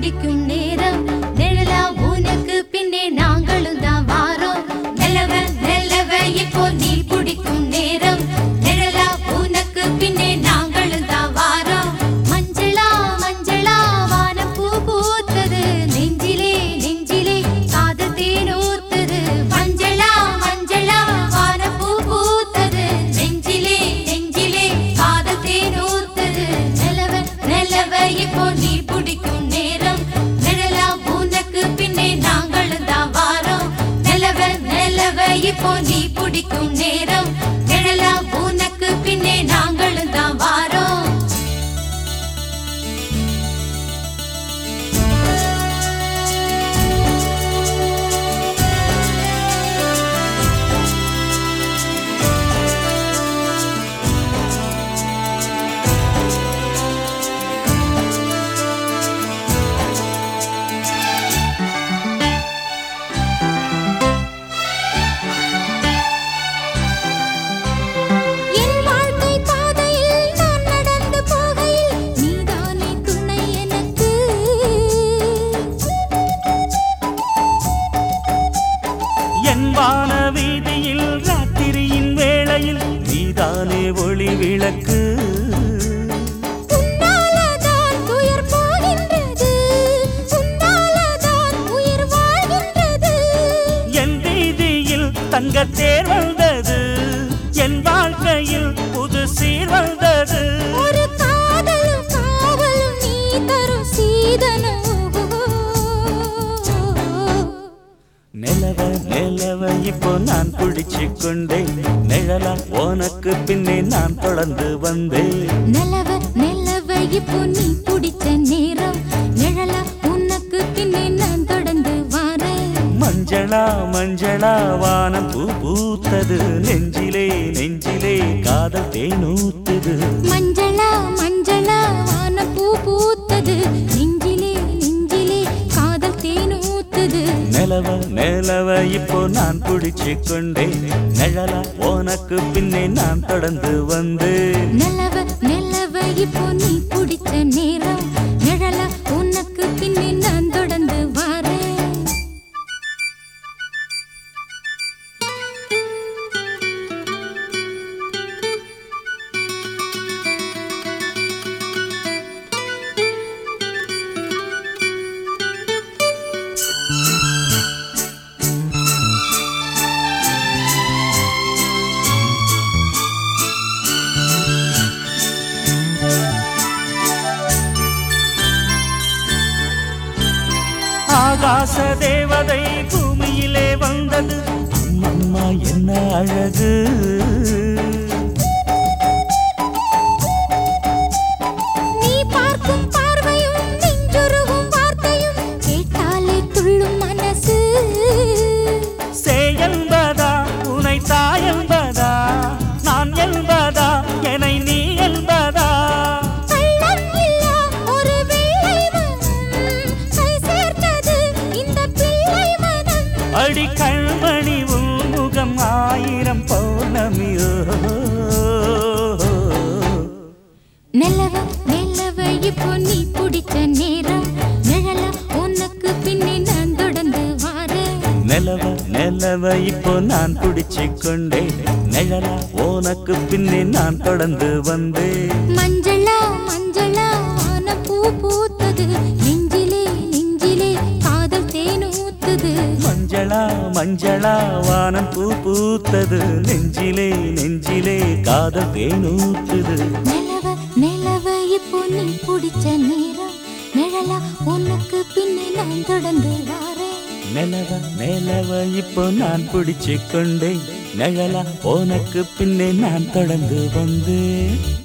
பிடிக்கும் நேரம் நிழலா உனக்கு பின்னே நாங்களும் தான் வாரோம் நிலவ நிலவ இப்போ நீ பிடிக்கும் நேரம் நிழலா உனக்கு பின்னே நாங்களும் தான் வாரோம் மஞ்சளா மஞ்சளா வானம் பூ பூத்தது நெஞ்சிலே நெஞ்சிலே காதல் தேனூத்தது மஞ்சளா மஞ்சளா வானம் பூ பூத்தது நெஞ்சிலே நெஞ்சிலே காதல் தேனூத்தது நிலவ நிலவ இப்போ நீ பிடிக்கும் நேரம் நிழலா உனக்கு பின்னே நாங்களும் தான் வாரோம் நிலவ நிலவ இப்போ நீ பிடிக்கும் நேரம் நிழலா உனக்கு பின்னே நாங்களும் தான் வாரோம் என் வாழ்க்கை பாதையில் நான் நடந்து போகையில் நீதானே துணை எனக்கு என் வான வீதியில் ராத்திரியின் வேளையில் நீதானே ஒளி விளக்கு உன்னாலதான் உயிர் போகின்றது உன்னாலதான் உயிர் வாழ்கின்றது என் வீதியில் தங்க தேர் வந்தது என் வாழ்க்கையில் புது சீர் வந்தது ஒரு காதலும் காவலும் நீ தரும் சீதனம் நிலவ நிலவ இப்போ நான் பிடிச்சு கொண்டேன் நிழலா உனக்கு பின்னே நான் தொடர்ந்து வந்தேன் நிலவ நிலவ இப்போ நீ பிடிச்ச நேரம் நிழலா உனக்கு பின்னே நான் தொடர்ந்து வாரேன் மஞ்சளா மஞ்சளா வானம் பூ பூத்தது நெஞ்சிலே நெஞ்சிலே காதல் தேனூத்துது மஞ்சளா மஞ்சளா வான பூ பூத்தது நெஞ்சிலே நெஞ்சிலே காதல் தேனூத்துது நிலவ நிலவ இப்போ நான் பிடிச்சு கொண்டேன் நிழலா உனக்கு பின்னே நான் தொடர்ந்து வந்தேன் நிலவ நிலவ இப்போ நீ பிடிச்ச நேரம் நிழலா உனக்கு பின்னே நான் தொடர்ந்து வாரேன் ஆகாச தேவதை பூமியிலே வந்தது அம்மம்மா என்ன அழகு நீ பார்க்கும் பார்வையும் நெஞ்சுருகும் வார்த்தையும் கேட்டாலே துள்ளும் மனசு சே என்பதா உனை தாய் என்பதா நான் என்பதா என்னை நீ என்பதா கள்ளம் இல்லா ஒரு வெள்ளை மனம் கை சேர்த்தது இந்த பிள்ளை மனம் அடி கண்மணி உன் முகம் ஆயிரம் பௌர்ணமியோ நிலவ நிலவ இப்போ நீ பிடிச்ச நேரம் நிழலா உனக்கு பின்னே நான் தொடர்ந்து வாரேன் நிலவ நிலவ இப்போ நான் பிடிச்சு கொண்டேன் நிழலா உனக்கு பின்னே நான் தொடர்ந்து வந்தேன் மஞ்சளா மஞ்சளா வான பூ பூத்தது நெஞ்சிலே நெஞ்சிலே காதல் தேனூத்துது மஞ்சளா மஞ்சளா வானம் பூ பூத்தது நெஞ்சிலே நெஞ்சிலே காதல் தேனூத்துது நிலவ நிலவ இப்போ நீ பிடிச்ச நேரம் நிழலா உனக்கு பின்னே நான் தொடர்ந்து வாரேன் நிலவ நிலவ இப்போ நான் பிடிச்சு கொண்டேன் நிழலா உனக்கு பின்னே நான் தொடர்ந்து வந்தேன்